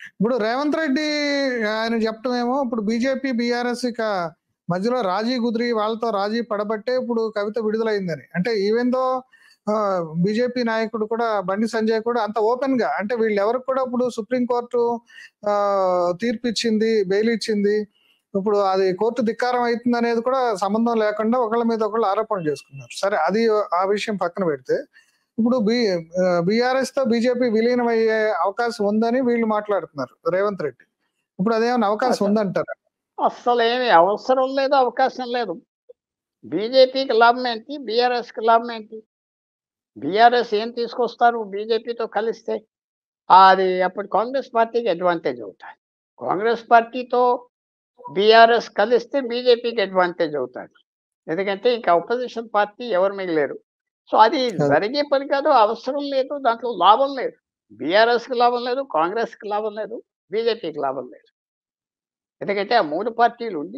ఇప్పుడు రేవంత్ రెడ్డి ఆయన చెప్పటమేమో ఇప్పుడు బీజేపీ బీఆర్ఎస్ ఇక మధ్యలో రాజీ కుదిరి వాళ్ళతో రాజీ పడబట్టే ఇప్పుడు కవిత విడుదలైందని అంటే ఈవెన్ దో బీజేపీ నాయకుడు కూడా బండి సంజయ్ కూడా అంత ఓపెన్ గా అంటే వీళ్ళు ఎవరికి కూడా ఇప్పుడు సుప్రీంకోర్టు ఆ, తీర్పు ఇచ్చింది బెయిల్ ఇచ్చింది ఇప్పుడు అది కోర్టు ధిక్కారం అవుతుంది అనేది కూడా సంబంధం లేకుండా ఒకళ్ళ మీద ఒకళ్ళు ఆరోపణ చేసుకున్నారు సరే అది ఆ విషయం పక్కన పెడితే ఇప్పుడు బి బీఆర్ఎస్ తో బీజేపీ విలీనం అయ్యే అవకాశం ఉందని వీళ్ళు మాట్లాడుతున్నారు రేవంత్ రెడ్డి ఇప్పుడు అదేమైనా అవకాశం ఉందంటారా అస్సలు ఏమి అవసరం లేదు అవకాశం లేదు బీజేపీకి లాభం ఏంటి బీఆర్ఎస్కి లాభం ఏంటి బీఆర్ఎస్ ఏం తీసుకొస్తారు బీజేపీతో కలిస్తే అది అప్పుడు కాంగ్రెస్ పార్టీకి అడ్వాంటేజ్ అవుతుంది కాంగ్రెస్ పార్టీతో బీఆర్ఎస్ కలిస్తే బీజేపీకి అడ్వాంటేజ్ అవుతుంది ఎందుకంటే ఇంకా అపోజిషన్ పార్టీ ఎవరు మిగిలేరు సో అది జరిగే పని కాదు అవసరం లేదు దాంట్లో లాభం లేదు బీఆర్ఎస్కి లాభం లేదు కాంగ్రెస్కి లాభం లేదు బీజేపీకి లాభం లేదు ఎందుకంటే ఆ మూడు పార్టీలు ఉండి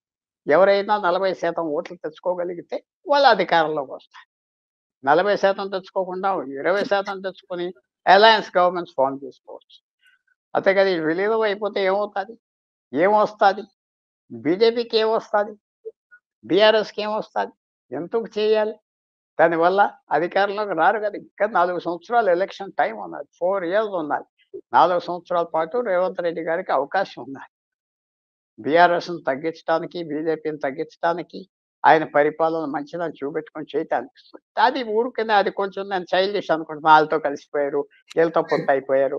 ఎవరైనా నలభై శాతం ఓట్లు తెచ్చుకోగలిగితే వాళ్ళ అధికారంలోకి వస్తారు నలభై శాతం తెచ్చుకోకుండా ఇరవై శాతం తెచ్చుకొని అలయన్స్ గవర్నమెంట్స్ ఫామ్ చేసుకోవచ్చు అంతే కదా ఇది విలీనం అయిపోతే ఏమవుతుంది ఏమొస్తుంది బీజేపీకి ఏమొస్తుంది బీఆర్ఎస్కి ఏమొస్తుంది ఎందుకు చేయాలి దానివల్ల అధికారంలోకి రారు కదా ఇంకా నాలుగు సంవత్సరాలు ఎలక్షన్ టైం ఉన్నది ఫోర్ ఇయర్స్ ఉన్నది నాలుగు సంవత్సరాల పాటు రేవంత్ రెడ్డి గారికి అవకాశం ఉన్నది బీఆర్ఎస్ను తగ్గించడానికి బీజేపీని తగ్గించడానికి ఆయన పరిపాలన మంచిదని చూపెట్టుకొని చేయటానికి అది ఊరికనే అది కొంచెం నేను చైల్డిష్ అనుకుంటున్నా వాళ్ళతో కలిసిపోయారు వీళ్ళతో పొత్తు అయిపోయారు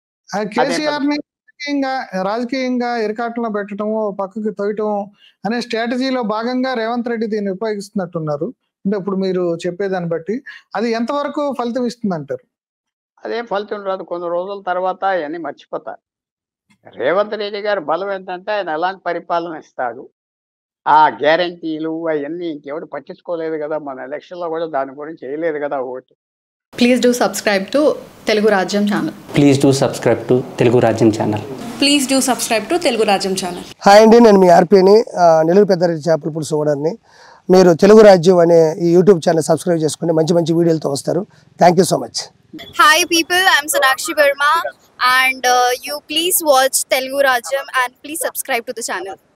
ఆ కేసీఆర్ ని రాజకీయంగా రాజకీయంగా ఇరకాటంలో పెట్టడం పక్కకి తొయ్యటం అనే స్ట్రాటజీలో భాగంగా రేవంత్ రెడ్డి దీన్ని ఉపయోగిస్తున్నట్టున్నారు అంటే ఇప్పుడు మీరు చెప్పేదాన్ని బట్టి అది ఎంతవరకు ఫలితం ఇస్తుంది అంటారు అదేం ఫలితం రాదు కొన్ని రోజుల తర్వాత అవన్నీ మర్చిపోతారు రేవంత్ రెడ్డి గారి బలం ఏంటంటే ఆయన ఎలాంటి పరిపాలన ఇస్తాడు ఆ గ్యారంటీలు అవన్నీ ఇంకెవడు పట్టించుకోలేదు కదా మన ఎలక్షన్లో కూడా దాని గురించి వేయలేదు కదా vote please do subscribe to Telugu Rajyam channel please do subscribe to Telugu Rajyam channel please do subscribe to Telugu Rajyam channel hi అండి నేను మీ ఆర్పీని ఆ, నెల్లూరు పెద్దారెడ్డి చేపల పులుసు ఓనర్ని మీరు తెలుగు రాజ్యం అనే ఈ యూట్యూబ్ ఛానల్ సబ్స్క్రైబ్ చేసుకుని మంచి మంచి వీడియోలతో వస్తారు thank you so much Hi people, I'm Sonakshi Verma and uh, you please watch Telugu Rajam and please subscribe to the channel.